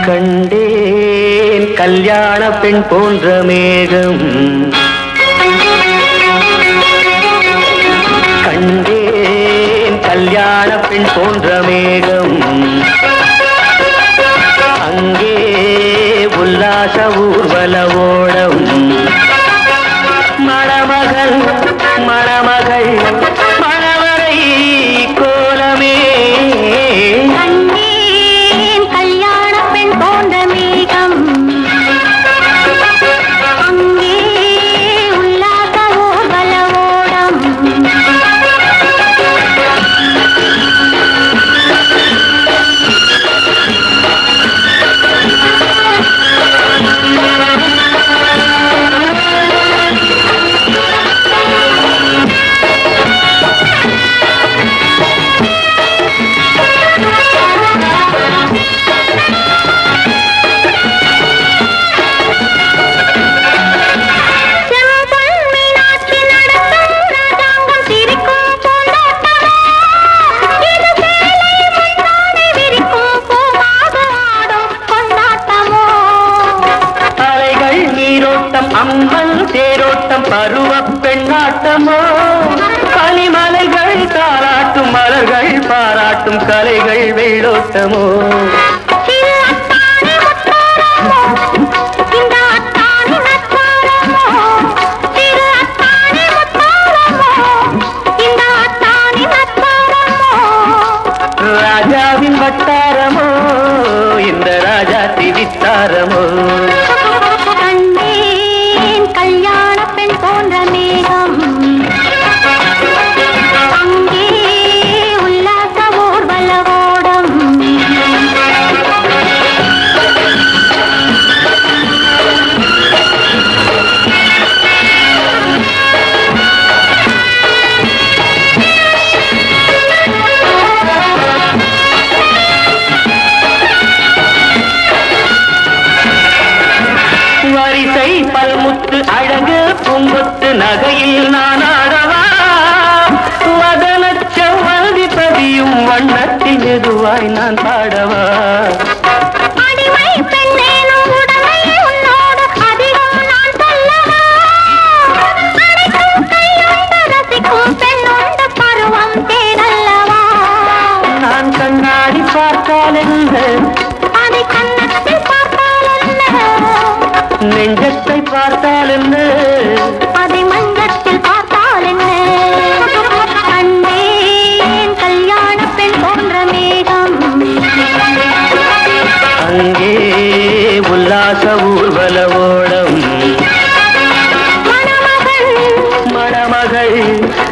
கண்டேன் கல்யாண பெண் போன்ற மேகம் கண்டேன் கல்யாண பெண் போன்ற மேகம் அங்கே உல்லாச ஊர்வல ஓடம் மணமகள் மணமகள் மணவரை கோலமே கண்டேன் கல்யாண பெண் போன்ற மேகம் அங்கே உல்லாச ஊர்வல ஓடம் செம்பொன் மீனாட்சி நடத்தும் ராஜாங்கம் சிரிக்கும் பூந்தோட்டமே. இது சேலை முந்தானை விரிக்கும் பூமாக ஆடும் கொண்டாட்டமோ. அலைகள் நீரோட்டம் அம்பல் தேரோட்டம் பருவ பெண்ணாட்டமோ பனிமலைகள் தாராட்டும் மலர்கள் பாராட்டும் கலைகள் வெள்ளோட்டமோ சிறு அத்தாணி முத்தாரமோ, இந்த அத்தாணி நத்தாரமோ. சிறு அத்தாணி முத்தாரமோ, இந்த அத்தாணி நத்தாரமோ. ராஜாவின் வட்டாரமோ இந்த ராஜா திவித்தாரமோ கண்டேன் கல்யாண பெண் போன்ற மேகம் அங்கே உல்லாச ஊர்வல ஓடம் வரிசை பல்முத்து அழகு பூங்கொத்து நகையில் நான் ஆடவா வதனச் செவ்வந்தி பதியும் வண்ணத்தில் மெதுவாய் நான் பாடவா அடிமை பெண்ணேனும் உடமை உன்னோடு அதிகம் நான் சொல்லவா அனைத்தும் கையுண்டு ரசிக்கும் பெண்ணுண்டு பருவம் தேடல்லவா நான் கண்ணாடி பார்த்தால் என்ன அதை கண்ணத்தில் பார்த்தால் என்ன நெஞ்சத்தை பார்த்தால் என்ன அதை மஞ்சத்தில் பார்த்தால் என்ன கண்டேன் கல்யாண பெண் போன்ற மேகம் அங்கே உல்லாச ஊர்வல ஓடம் மணமகள் மணமகள்